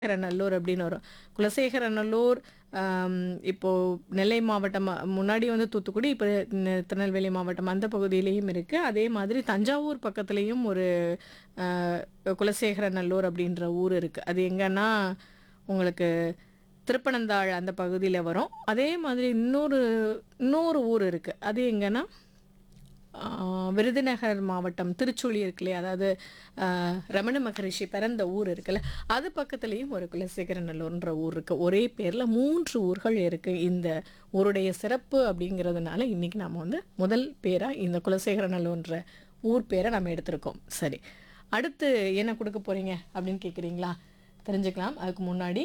குலசேகரநல்லூர் அப்படின்னு வரும் குலசேகரநல்லூர் ஆம், இப்போ நெல்லை மாவட்டம் அ, முன்னாடி வந்து தூத்துக்குடி இப்போ ந- திருநெல்வேலி மாவட்டம் அந்த பகுதியிலையும் இருக்கு அதே மாதிரி தஞ்சாவூர் பக்கத்துலேயும் ஒரு ஆ, குலசேகரநல்லூர் அப்படின்ற ஊர் இருக்கு அது எங்கன்னா உங்களுக்கு திருப்பனந்தாள் அந்த பகுதியில் வரும் அதே மாதிரி இன்னொரு இன்னொரு ஊர் இருக்கு அது எங்கன்னா ஆ, விருதுநகர் மாவட்டம் திருச்சுழி இருக்கு இல்லையா அதாவது ஆ, ரமண மகரிஷி பிறந்த ஊர் இருக்குல்ல அது பக்கத்துலேயும் ஒரு குலசேகரநல்லூர்ன்ற ஊர் இருக்கு ஒரே பேரில் மூன்று ஊர்கள் இருக்கு இந்த ஊருடைய சிறப்பு அப்படிங்கிறதுனால இன்னைக்கு நாம வந்து முதல் பேராக இந்த குலசேகரநல்லூர்ன்ற ஊர் பேரை நம்ம எடுத்திருக்கோம் சரி அடுத்து என்ன கொடுக்க போறீங்க அப்படின்னு கேட்குறீங்களா தெரிஞ்சுக்கலாம் அதுக்கு முன்னாடி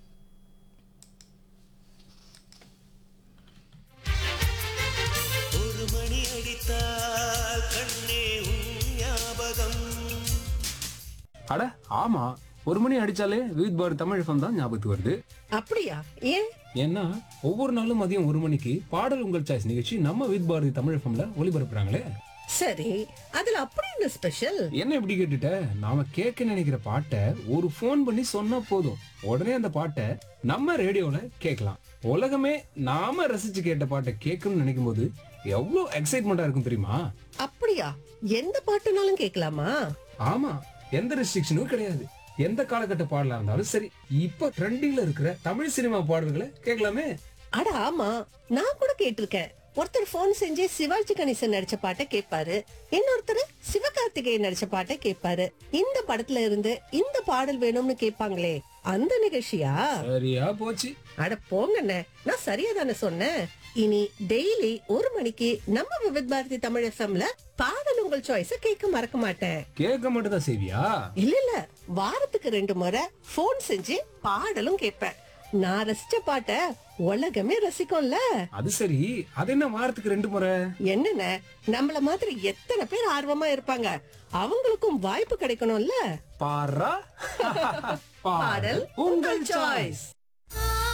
ஒரு மணி அடித்தால் கண்ணே உன் ஞாபகம் அட ஆமா ஒரு மணி அடிச்சாலே வித் பார் தமிழ் FM தான் ஞாபகத்துக்கு வருது அப்படியா ஏன் ஏன்னா ஒவ்வொரு நாளும் மதியம் ஒரு மணிக்கு பாடல் உங்கள் சாய்ஸ் நிகழ்ச்சி நம்ம வித் பாரதி தமிழ் எஃப்எம்ல ஒளிபரப்புறாங்களே சரி அதுல அப்படி என்ன ஸ்பெஷல் என்ன இப்படி கேட்டுட்ட நாம கேட்க நினைக்கிற பாட்டை ஒரு ஃபோன் பண்ணி சொன்னா போதும் உடனே அந்த பாட்டை நம்ம ரேடியோல கேட்கலாம் உலகமே நாம ரசிச்சு கேட்ட பாட்டை கேட்கணும்னு நினைக்கும் போது எவ்வளவு எக்ஸைட்மெண்டா இருக்கும் தெரியுமா அப்படியா எந்த பாட்டுனாலும் கேட்கலாமா ஆமா எந்த ரெஸ்ட்ரிக்ஷனும் கிடையாது எந்த காலகட்ட பாடலா இருந்தாலும் சரி இப்ப ட்ரெண்டிங்ல இருக்கிற தமிழ் சினிமா பாடல்களை கேட்கலாமே அட ஆமா நான் கூட கேட்டிருக்கேன் ஒருத்தர் போன் செஞ்சு சிவாஜி கணேசன் நடிச்ச பாட்டை கேட்பாரு இன்னொருத்தர் சிவகார்த்திகேயன் நடிச்ச பாட்டை கேட்பாரு இந்த படத்துல இருந்து இந்த பாடல் வேணும்னு கேட்பாங்களே அந்த நிகழ்ச்சியா சரியா போச்சு அட போங்கண்ணே நான் சரியா தானே சொன்னேன் இனி டெய்லி ஒரு மணிக்கு நம்ம விவித் பாரதி தமிழ் எஃப்எம்ல பாடல் உங்கள் சாய்ஸ கேட்க மறக்க மாட்டேன் கேட்க மட்டும் தான் செய்வியா இல்ல இல்ல வாரத்துக்கு ரெண்டு முறை ஃபோன் செஞ்சு பாடலும் கேட்பேன் நான் ரசிச்ச பாட்ட உலகமே ரசிக்கும்ல அது சரி அது என்ன வாரத்துக்கு ரெண்டு முறை என்னென்ன நம்மள மாதிரி எத்தனை பேர் ஆர்வமா இருப்பாங்க அவங்களுக்கும் வாய்ப்பு கிடைக்கணும்ல பாரா பாடல் உங்கள் சாய்ஸ்